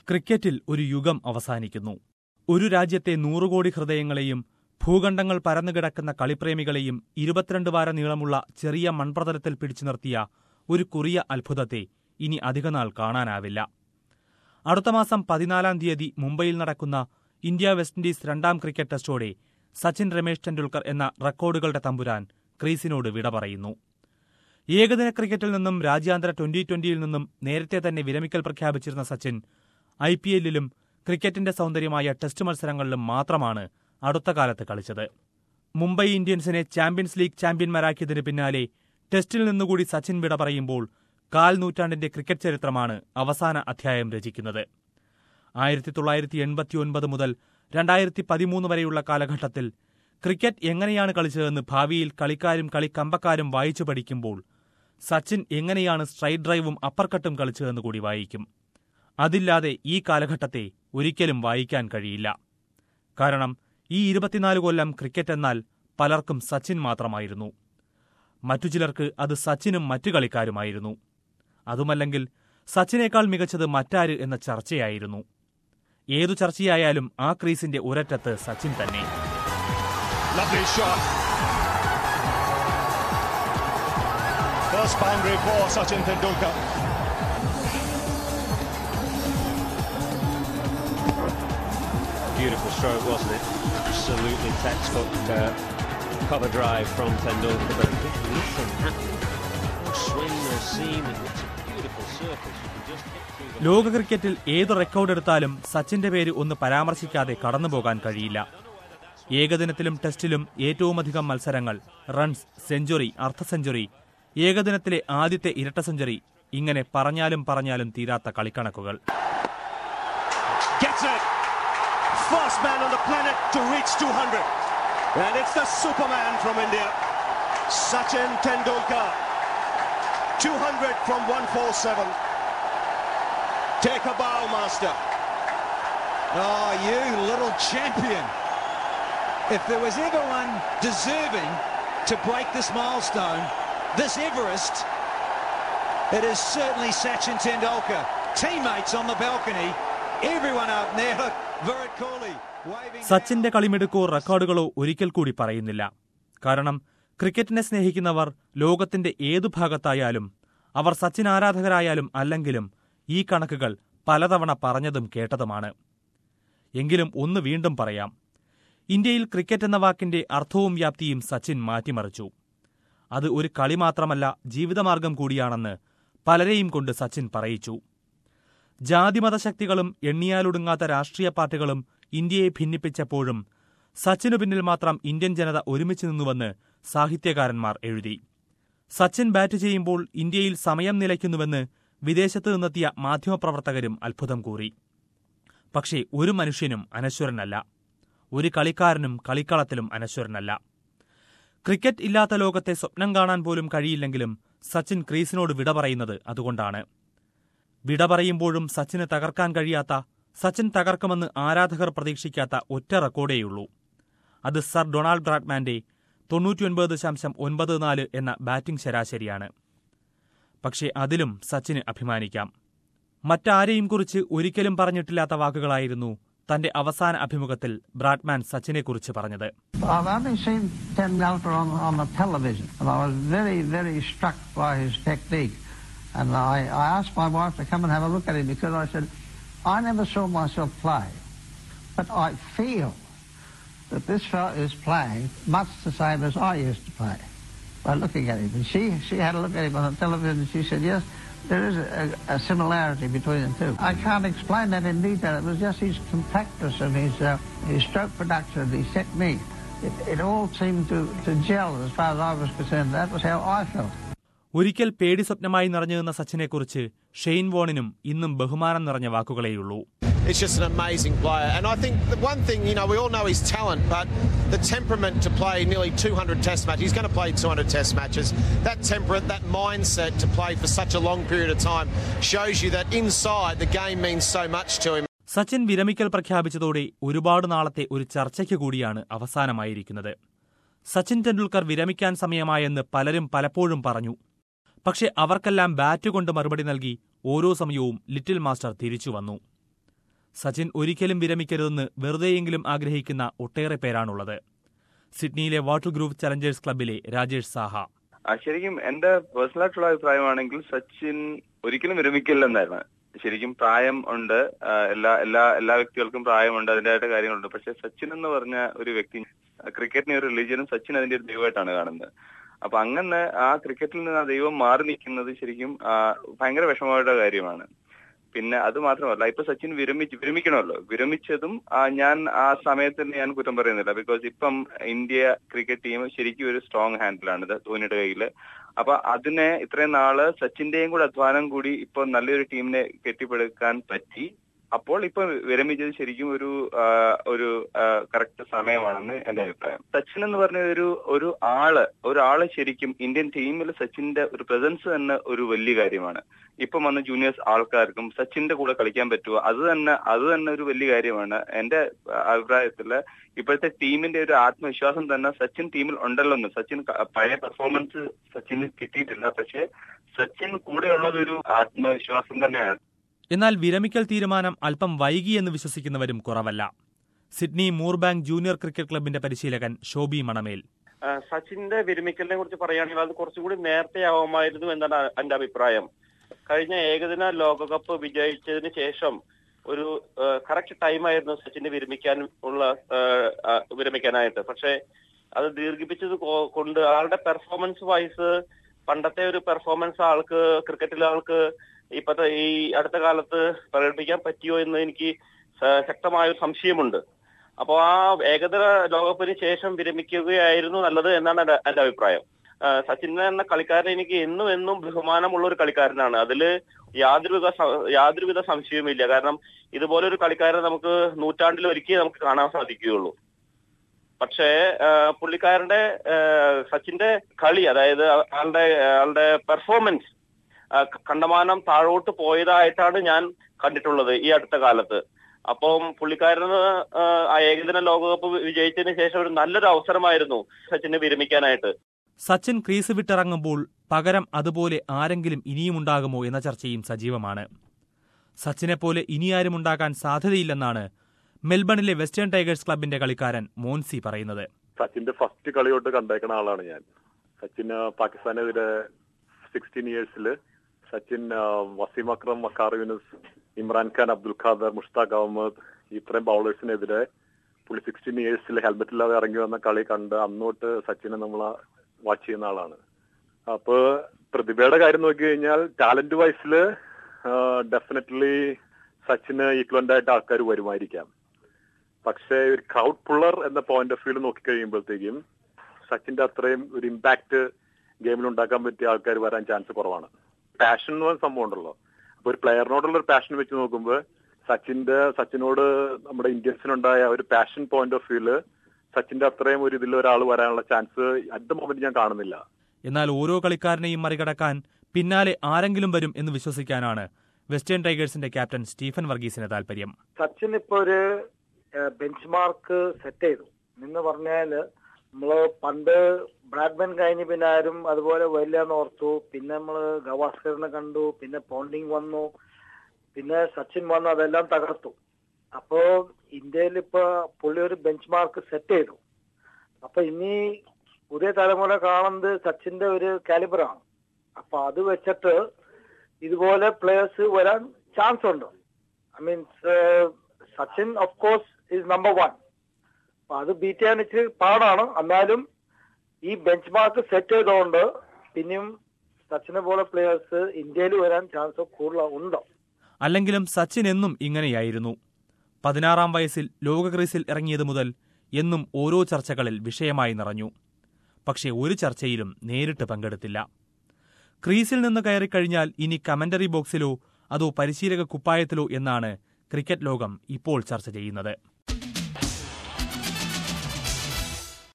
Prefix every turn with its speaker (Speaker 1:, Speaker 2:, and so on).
Speaker 1: ക്രിക്കറ്റിൽ ഒരു യുഗം അവസാനിക്കുന്നു ഒരു രാജ്യത്തെ നൂറുകോടി ഹൃദയങ്ങളെയും ഭൂഖണ്ഡങ്ങൾ പരന്നുകിടക്കുന്ന കളിപ്രേമികളെയും ഇരുപത്തിരണ്ട് വാര നീളമുള്ള ചെറിയ മൺപ്രതലത്തിൽ പിടിച്ചു നിർത്തിയ ഒരു കുറിയ അത്ഭുതത്തെ ഇനി അധികനാൾ കാണാനാവില്ല അടുത്ത മാസം പതിനാലാം തീയതി മുംബൈയിൽ നടക്കുന്ന ഇന്ത്യ വെസ്റ്റ് ഇൻഡീസ് രണ്ടാം ക്രിക്കറ്റ് ടെസ്റ്റോടെ സച്ചിൻ രമേശ് ടെണ്ടുൽക്കർ എന്ന റെക്കോർഡുകളുടെ തമ്പുരാൻ ക്രീസിനോട് വിട പറയുന്നു ഏകദിന ക്രിക്കറ്റിൽ നിന്നും രാജ്യാന്തര ട്വന്റി ട്വന്റിയിൽ നിന്നും നേരത്തെ തന്നെ വിരമിക്കൽ പ്രഖ്യാപിച്ചിരുന്ന സച്ചിൻ ഐ പി എല്ലിലും ക്രിക്കറ്റിന്റെ സൗന്ദര്യമായ ടെസ്റ്റ് മത്സരങ്ങളിലും മാത്രമാണ് അടുത്ത കാലത്ത് കളിച്ചത് മുംബൈ ഇന്ത്യൻസിനെ ചാമ്പ്യൻസ് ലീഗ് ചാമ്പ്യന്മാരാക്കിയതിന് പിന്നാലെ ടെസ്റ്റിൽ നിന്നുകൂടി സച്ചിൻ വിട പറയുമ്പോൾ കാൽ നൂറ്റാണ്ടിന്റെ ക്രിക്കറ്റ് ചരിത്രമാണ് അവസാന അധ്യായം രചിക്കുന്നത് ആയിരത്തി തൊള്ളായിരത്തി എൺപത്തിയൊൻപത് മുതൽ രണ്ടായിരത്തി പതിമൂന്ന് വരെയുള്ള കാലഘട്ടത്തിൽ ക്രിക്കറ്റ് എങ്ങനെയാണ് കളിച്ചതെന്ന് ഭാവിയിൽ കളിക്കാരും കളിക്കമ്പക്കാരും വായിച്ചു പഠിക്കുമ്പോൾ സച്ചിൻ എങ്ങനെയാണ് സ്ട്രൈറ്റ് ഡ്രൈവും അപ്പർക്കട്ടും കളിച്ചതെന്ന് കൂടി വായിക്കും അതില്ലാതെ ഈ കാലഘട്ടത്തെ ഒരിക്കലും വായിക്കാൻ കഴിയില്ല കാരണം ഈ ഇരുപത്തിനാല് കൊല്ലം ക്രിക്കറ്റ് എന്നാൽ പലർക്കും സച്ചിൻ മാത്രമായിരുന്നു മറ്റു ചിലർക്ക് അത് സച്ചിനും മറ്റു കളിക്കാരുമായിരുന്നു അതുമല്ലെങ്കിൽ സച്ചിനേക്കാൾ മികച്ചത് മറ്റാര് എന്ന ചർച്ചയായിരുന്നു ഏതു ചർച്ചയായാലും ആ ക്രീസിന്റെ ഒരറ്റത്ത് സച്ചിൻ തന്നെ
Speaker 2: Lovely shot. First boundary for Sachin Tendulkar.
Speaker 3: Beautiful stroke, wasn't it? Absolutely textbook uh, cover drive from Tendulkar, but just nothing happening. No swing, no seam, and it's a beautiful surface. You can just hit through the
Speaker 1: ലോക ക്രിക്കറ്റിൽ ഏത് record എടുത്താലും സച്ചിന്റെ പേര് ഒന്ന് പരാമർശിക്കാതെ കടന്നുപോകാൻ കഴിയില്ല ഏകദിനത്തിലും ടെസ്റ്റിലും ഏറ്റവുമധികം മത്സരങ്ങൾ റൺസ് സെഞ്ചുറി അർദ്ധ സെഞ്ചുറി ഏകദിനത്തിലെ ആദ്യത്തെ ഇരട്ട സെഞ്ചുറി ഇങ്ങനെ പറഞ്ഞാലും പറഞ്ഞാലും തീരാത്ത കളിക്കണക്കുകൾ
Speaker 2: Gets it. First man on the planet to reach 200. And it's the Superman from India, Sachin Tendulkar. 200 from 147. Take a bow, master.
Speaker 4: Oh, you little champion. If there was ever one deserving to break this milestone, this Everest, it is certainly Sachin Tendulkar. Teammates on the balcony, everyone out there. Look, Virat Kohli waving.
Speaker 1: സച്ചിന്റെ കളിമെടുക്കോ റെക്കോർഡുകളോ ഒരിക്കൽ കൂടി പറയുന്നില്ല കാരണം ക്രിക്കറ്റിനെ സ്നേഹിക്കുന്നവർ ലോകത്തിന്റെ ഏതു ഭാഗത്തായാലും അവർ സച്ചിൻ ആരാധകരായാലും അല്ലെങ്കിലും ഈ കണക്കുകൾ പലതവണ പറഞ്ഞതും കേട്ടതുമാണ് എങ്കിലും ഒന്ന് വീണ്ടും പറയാം ഇന്ത്യയിൽ ക്രിക്കറ്റ് എന്ന വാക്കിന്റെ അർത്ഥവും വ്യാപ്തിയും സച്ചിൻ മാറ്റിമറിച്ചു അത് ഒരു കളി മാത്രമല്ല ജീവിതമാർഗം കൂടിയാണെന്ന് പലരെയും കൊണ്ട് സച്ചിൻ പറയിച്ചു ജാതിമത ശക്തികളും എണ്ണിയാലൊടുങ്ങാത്ത രാഷ്ട്രീയ പാർട്ടികളും ഇന്ത്യയെ ഭിന്നിപ്പിച്ചപ്പോഴും സച്ചിനു പിന്നിൽ മാത്രം ഇന്ത്യൻ ജനത ഒരുമിച്ച് നിന്നുവെന്ന് സാഹിത്യകാരന്മാർ എഴുതി സച്ചിൻ ബാറ്റ് ചെയ്യുമ്പോൾ ഇന്ത്യയിൽ സമയം നിലയ്ക്കുന്നുവെന്ന് വിദേശത്തു നിന്നെത്തിയ മാധ്യമപ്രവർത്തകരും അത്ഭുതം കൂറി പക്ഷേ ഒരു മനുഷ്യനും അനശ്വരനല്ല ഒരു കളിക്കാരനും കളിക്കളത്തിലും അനശ്വരനല്ല ക്രിക്കറ്റ് ഇല്ലാത്ത ലോകത്തെ സ്വപ്നം കാണാൻ പോലും കഴിയില്ലെങ്കിലും സച്ചിൻ ക്രീസിനോട് വിട പറയുന്നത് അതുകൊണ്ടാണ് വിട പറയുമ്പോഴും സച്ചിന് തകർക്കാൻ കഴിയാത്ത സച്ചിൻ തകർക്കുമെന്ന് ആരാധകർ പ്രതീക്ഷിക്കാത്ത ഒറ്റ റെക്കോർഡേയുള്ളൂ അത് സർ ഡൊണാൾഡ് ബ്രാഡ്മാന്റെ തൊണ്ണൂറ്റിയൊൻപത് ദശാംശം ഒൻപത് നാല് എന്ന ബാറ്റിംഗ് ശരാശരിയാണ് പക്ഷേ അതിലും സച്ചിന് അഭിമാനിക്കാം മറ്റാരെയും കുറിച്ച് ഒരിക്കലും പറഞ്ഞിട്ടില്ലാത്ത വാക്കുകളായിരുന്നു തന്റെ അവസാന അഭിമുഖത്തിൽ ബ്രാഡ്മാൻ സച്ചിനെക്കുറിച്ച് പറഞ്ഞത്
Speaker 5: I've only seen Tendulkar on, on the television, and I was very, very struck by his technique. And I, I asked my wife to come and have a look at him because I said, I never saw myself play, but I feel that this fellow is playing much the same as I used to play by looking at him. And she, she had a look at him on the television and she said, yes, there is a, a similarity between the two. I can't explain that in detail. It was just his compactness and his, uh, his stroke production, his technique. It, it all seemed to, to gel as far as I was concerned. That was how I felt.
Speaker 1: ഒരിക്കൽ പേടി സ്വപ്നമായി നിറഞ്ഞു നിന്ന സച്ചിനെക്കുറിച്ച് Shane വോണിനും ഇന്നും ബഹുമാനം നിറഞ്ഞ വാക്കുകളേയുള്ളൂ
Speaker 6: He's just an amazing player. And I think the one thing, you know, we all know his talent, but the temperament to play nearly 200 test matches, he's going to play 200 test matches. That temperament, that mindset to play for such a long period of time shows you that inside the game means so much to him.
Speaker 1: Sachin വിരമിക്കൽ പ്രഖ്യാപിച്ചതോടെ ഒരുപാട് നാളത്തെ ഒരു ചർച്ചയ്ക്ക് കൂടിയാണ് അവസാനമായിരിക്കുന്നത് സച്ചിൻ ടെണ്ടുൽക്കർ വിരമിക്കാൻ സമയമായെന്ന് പലരും പലപ്പോഴും പറഞ്ഞു പക്ഷെ അവർക്കെല്ലാം ബാറ്റ് കൊണ്ട് മറുപടി നൽകി ഓരോ സമയവും ലിറ്റിൽ മാസ്റ്റർ തിരിച്ചു വന്നു സച്ചിൻ ഒരിക്കലും വിരമിക്കരുതെന്ന് വെറുതെയെങ്കിലും ആഗ്രഹിക്കുന്ന ഒട്ടേറെ പേരാണുള്ളത് സിഡ്നിയിലെ വാട്ടർ ഗ്രൂപ്പ് ചലഞ്ചേഴ്സ് ക്ലബിലെ രാജേഷ് സാഹ
Speaker 7: ആ ശരിക്കും എന്റെ പേഴ്സണൽ ആയിട്ടുള്ള അഭിപ്രായമാണെങ്കിൽ സച്ചിൻ ഒരിക്കലും വിരമിക്കില്ലെന്നായിരുന്നു ശരിക്കും പ്രായം ഉണ്ട് ആ, എല്ലാ എല്ലാ എല്ലാ വ്യക്തികൾക്കും പ്രായമുണ്ട് അതിൻ്റെതായിട്ട് കാര്യങ്ങളുണ്ട് പക്ഷെ സച്ചിൻ എന്ന് പറഞ്ഞ ഒരു വ്യക്തി ക്രിക്കറ്റിനെ ഒരു റിലീജിയനും സച്ചിൻ അതിന്റെ ഒരു ദൈവമായിട്ടാണ് കാണുന്നത് അപ്പൊ അങ്ങനെ ആ ക്രിക്കറ്റിൽ നിന്ന് ആ ദൈവം മാറി നിൽക്കുന്നത് ശരിക്കും ആ, ഭയങ്കര വിഷമമായിട്ടുള്ള കാര്യമാണ് പിന്നെ അത് മാത്രമല്ല ഇപ്പൊ സച്ചിൻ വിരമിച്ച് വിരമിക്കണമല്ലോ വിരമിച്ചതും ആ, ഞാൻ ആ സമയത്ത് ഞാൻ കുറ്റം പറയുന്നില്ല ബിക്കോസ് ഇപ്പം ഇന്ത്യ ക്രിക്കറ്റ് ടീം ശരിക്കും ഒരു സ്ട്രോങ് ഹാൻഡിലാണ് ഇത് ധോനിയുടെ കയ്യിൽ അപ്പൊ അതിനെ ഇത്രയും നാള് സച്ചിന്റെയും കൂടെ അധ്വാനം കൂടി ഇപ്പൊ നല്ലൊരു ടീമിനെ കെട്ടിപ്പടുക്കാൻ പറ്റി അപ്പോൾ ഇപ്പൊ വിരമിച്ചത് ശരിക്കും ഒരു ആ, ഒരു കറക്റ്റ് സമയമാണെന്ന് എന്റെ അഭിപ്രായം സച്ചിൻ എന്ന് പറഞ്ഞ ഒരു ഒരു ആള് ഒരാള് ശരിക്കും ഇന്ത്യൻ ടീമിൽ സച്ചിന്റെ ഒരു പ്രസൻസ് തന്നെ ഒരു വലിയ കാര്യമാണ് ഇപ്പം വന്ന ജൂനിയേഴ്സ് ആൾക്കാർക്കും സച്ചിന്റെ കൂടെ കളിക്കാൻ പറ്റുമോ അത് തന്നെ അത് തന്നെ ഒരു വലിയ കാര്യമാണ് എന്റെ അഭിപ്രായത്തില് ഇപ്പോഴത്തെ ടീമിന്റെ ഒരു ആത്മവിശ്വാസം തന്നെ സച്ചിൻ ടീമിൽ ഉണ്ടല്ലോ എന്ന് സച്ചിൻ ക- പഴയ പെർഫോമൻസ് സച്ചിന് കിട്ടിയിട്ടില്ല പക്ഷെ സച്ചിൻ കൂടെയുള്ളത് ഒരു ആത്മവിശ്വാസം തന്നെയാണ്
Speaker 1: എന്നാൽ വിരമിക്കൽ തീരുമാനം അല്പം വൈകി എന്ന് വിശ്വസിക്കുന്നവരും കുറവല്ല സിഡ്നി മൂർബാങ്ക് ജൂനിയർ ക്രിക്കറ്റ് ക്ലബിന്റെ പരിശീലകൻ ഷോബി മണമേൽ
Speaker 8: ആ, സച്ചിന്റെ വിരമിക്കലിനെ കുറിച്ച് പറയുകയാണെങ്കിൽ അത് കുറച്ചുകൂടി നേരത്തെ ആവുമായിരുന്നു എന്നാണ് എന്റെ അഭിപ്രായം കഴിഞ്ഞ ഏകദിന ലോകകപ്പ് വിജയിച്ചതിന് ശേഷം ഒരു കറക്റ്റ് ടൈമായിരുന്നു സച്ചിന് വിരമിക്കാൻ ഉള്ള ആ, ആ, വിരമിക്കാനായിട്ട് പക്ഷെ അത് ദീർഘിപ്പിച്ചത് കൊ- കൊണ്ട് ആളുടെ പെർഫോമൻസ് വൈസ് പണ്ടത്തെ ഒരു പെർഫോമൻസ് ആൾക്ക് ക്രിക്കറ്റിലെ ആൾക്ക് ഇപ്പത്തെ ഈ അടുത്ത കാലത്ത് പ്രകടിപ്പിക്കാൻ പറ്റിയോ എന്ന് എനിക്ക് സ- ശക്തമായ ഒരു സംശയമുണ്ട് അപ്പോ ആ ഏകദിന ലോകകപ്പിന് ശേഷം വിരമിക്കുകയായിരുന്നു നല്ലത് എന്നാണ് എന്റെ എന്റെ അഭിപ്രായം ആ, സച്ചിൻ എന്ന കളിക്കാരൻ എനിക്ക് എന്നും എന്നും ബഹുമാനമുള്ള ഒരു കളിക്കാരനാണ് അതില് യാതൊരുവിധ സ- യാതൊരുവിധ സംശയവുമില്ല കാരണം ഇതുപോലെ ഒരു കളിക്കാരനെ നമുക്ക് നൂറ്റാണ്ടിൽ ഒരിക്കലേ നമുക്ക് കാണാൻ സാധിക്കുകയുള്ളൂ പക്ഷേ ആ, പുള്ളിക്കാരന്റെ ആ, സച്ചിന്റെ കളി അതായത് ആളുടെ ആളുടെ പെർഫോമൻസ് കണ്ടമാനം താഴോട്ട് പോയതായിട്ടാണ് ഞാൻ കണ്ടിട്ടുള്ളത് ഈ അടുത്ത കാലത്ത് അപ്പം പുള്ളിക്കാരന് ആ, ആ ഏകദിന ലോകകപ്പ് വിജയിച്ചതിന് ശേഷം ഒരു നല്ലൊരു അവസരമായിരുന്നു സച്ചിനെ വിരമിക്കാനായിട്ട്
Speaker 1: സച്ചിൻ ക്രീസ് വിട്ടിറങ്ങുമ്പോൾ പകരം അതുപോലെ ആരെങ്കിലും ഇനിയുമുണ്ടാകുമോ എന്ന ചർച്ചയും സജീവമാണ് സച്ചിനെപ്പോലെ ഇനിയാരും ഉണ്ടാകാൻ സാധ്യതയില്ലെന്നാണ് മെൽബണിലെ വെസ്റ്റേൺ ടൈഗേഴ്സ് ക്ലബിന്റെ കളിക്കാരൻ മോൻസി പറയുന്നത്
Speaker 9: സച്ചിന്റെ ഫസ്റ്റ് കളി തൊട്ട് കണ്ടേക്കണ ആളാണ് ഞാൻ സച്ചിൻ ആ, പാകിസ്ഥാനെതിരെ സിക്സ്റ്റീൻ ഇയേഴ്സിൽ സച്ചിൻ ആ, വസീം അക്രം മക്കാർ യൂനുസ് ഇമ്രാൻഖാൻ അബ്ദുൽ ഖാദർ മുഷ്താഖ് അഹമ്മദ് ഇത്രയും ബൗളേഴ്സിനെതിരെ പുള്ളി സിക്സ്റ്റീൻ ഇയേഴ്സിൽ ഹെൽമെറ്റ് ഇല്ലാതെ ഇറങ്ങി വന്ന കളി കണ്ട് അന്നോട്ട് സച്ചിനെ നമ്മൾ വാച്ച് ചെയ്യുന്ന ആളാണ് അപ്പൊ പ്രതിഭയുടെ കാര്യം നോക്കി കഴിഞ്ഞാൽ ടാലന്റ് വൈസിൽ ഡെഫിനറ്റ്ലി സച്ചിന് ഈക്വലന്റ് ആയിട്ട് ആൾക്കാർ വരുമായിരിക്കാം പക്ഷേ ഒരു ക്രൗഡ് പുള്ളർ എന്ന പോയിന്റ് ഓഫ് വ്യൂ നോക്കിക്കഴിയുമ്പോഴത്തേക്കും സച്ചിന്റെ അത്രയും ഒരു ഇമ്പാക്ട് ഗെയിമിൽ ഉണ്ടാക്കാൻ പറ്റിയ ആൾക്കാർ വരാൻ ചാൻസ് കുറവാണ് പാഷൻ എന്ന് പറഞ്ഞ സംഭവം ഉണ്ടല്ലോ അപ്പൊ ഒരു പ്ലെയറിനോടുള്ള ഒരു പാഷൻ വെച്ച് നോക്കുമ്പോൾ സച്ചിന്റെ സച്ചിനോട് നമ്മുടെ ഇന്ത്യൻസിനുണ്ടായ ഒരു പാഷൻ പോയിന്റ് ഓഫ് വ്യൂല് സച്ചിന്റെ അത്രയും ഒരു ഇതിൽ ഒരാൾ വരാനുള്ള ചാൻസ് അറ്റ് ദ മൊമെന്റ് ഞാൻ കാണുന്നില്ല
Speaker 1: എന്നാൽ ഓരോ കളിക്കാരനെയും മറികടക്കാൻ പിന്നാലെ ആരെങ്കിലും വരും എന്ന് വിശ്വസിക്കാനാണ് വെസ്റ്റേൺ ടൈഗേഴ്സിന്റെ ക്യാപ്റ്റൻ സ്റ്റീഫൻ വർഗീസിന് താൽപര്യം
Speaker 10: സച്ചിൻ ഇപ്പൊ ഒരു ബെഞ്ച് മാർക്ക് സെറ്റ് ചെയ്തു എന്ന് പറഞ്ഞാല് നമ്മള് പണ്ട് ബ്രാഡ്മാൻ കഴിഞ്ഞ് പിന്നെ ആരും അതുപോലെ വരില്ലെന്ന് ഓർത്തു പിന്നെ നമ്മള് ഗവാസ്കറിനെ കണ്ടു പിന്നെ പോണ്ടിങ് വന്നു പിന്നെ സച്ചിൻ വന്നു അതെല്ലാം തകർത്തു അപ്പോ ഇന്ത്യയിൽ ഇപ്പൊ പുള്ളി ഒരു ബെഞ്ച് മാർക്ക് സെറ്റ് ചെയ്തു അപ്പൊ ഇനി പുതിയ തലമുറ കാണുന്നത് സച്ചിന്റെ ഒരു കാലിബറാണ് അപ്പൊ അത് വെച്ചിട്ട് ഇതുപോലെ പ്ലേയേഴ്സ് വരാൻ ചാൻസ് ഉണ്ട് I means Sachin of course is number one അപ്പൊ അത് ബീറ്റ് ചെയ്യാൻ ഇച്ചിരി പാടാണ് എന്നാലും ഈ ബെഞ്ച് മാർക്ക് സെറ്റ് ചെയ്തുകൊണ്ട് പിന്നെയും സച്ചിനെ പോലെ പ്ലേയേഴ്സ് ഇന്ത്യയിൽ വരാൻ ചാൻസ് കൂടുതൽ ഉണ്ടോ
Speaker 1: അല്ലെങ്കിലും സച്ചിൻ എന്നും ഇങ്ങനെയായിരുന്നു പതിനാറാം വയസ്സിൽ ലോക ക്രീസിൽ ഇറങ്ങിയത് മുതൽ എന്നും ഓരോ ചർച്ചകളിൽ വിഷയമായി നിറഞ്ഞു പക്ഷേ ഒരു ചർച്ചയിലും നേരിട്ട് പങ്കെടുത്തില്ല ക്രീസിൽ നിന്ന് കയറിക്കഴിഞ്ഞാൽ ഇനി കമന്ററി ബോക്സിലോ അതോ പരിശീലക കുപ്പായത്തിലോ എന്നാണ് ക്രിക്കറ്റ് ലോകം ഇപ്പോൾ ചർച്ച ചെയ്യുന്നത്